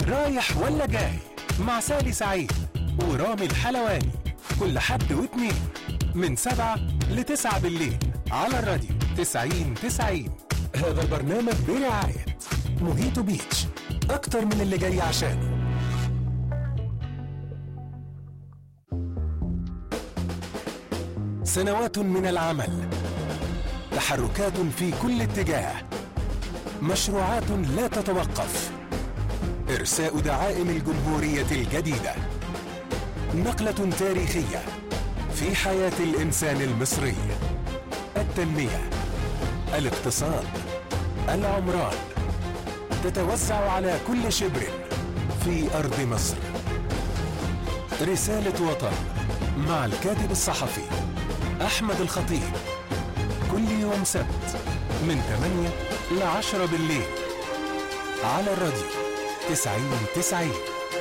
رايح ولا جاي مع سالي سعيد ورامي الحلواني كل حد واتنين من سبعة لتسعة بالليل على الراديو تسعين تسعين هذا البرنامج برعاية موهيتو بيتش أكتر من اللي جاي عشانه سنوات من العمل تحركات في كل اتجاه مشروعات لا تتوقف إرساء دعائم الجمهورية الجديدة نقلة تاريخية في حياة الإنسان المصري التنمية الاقتصاد العمران تتوزع على كل شبر في أرض مصر رسالة وطن مع الكاتب الصحفي أحمد الخطيب كل يوم سبت من 8 ل 10 بالليل على الراديو 90 90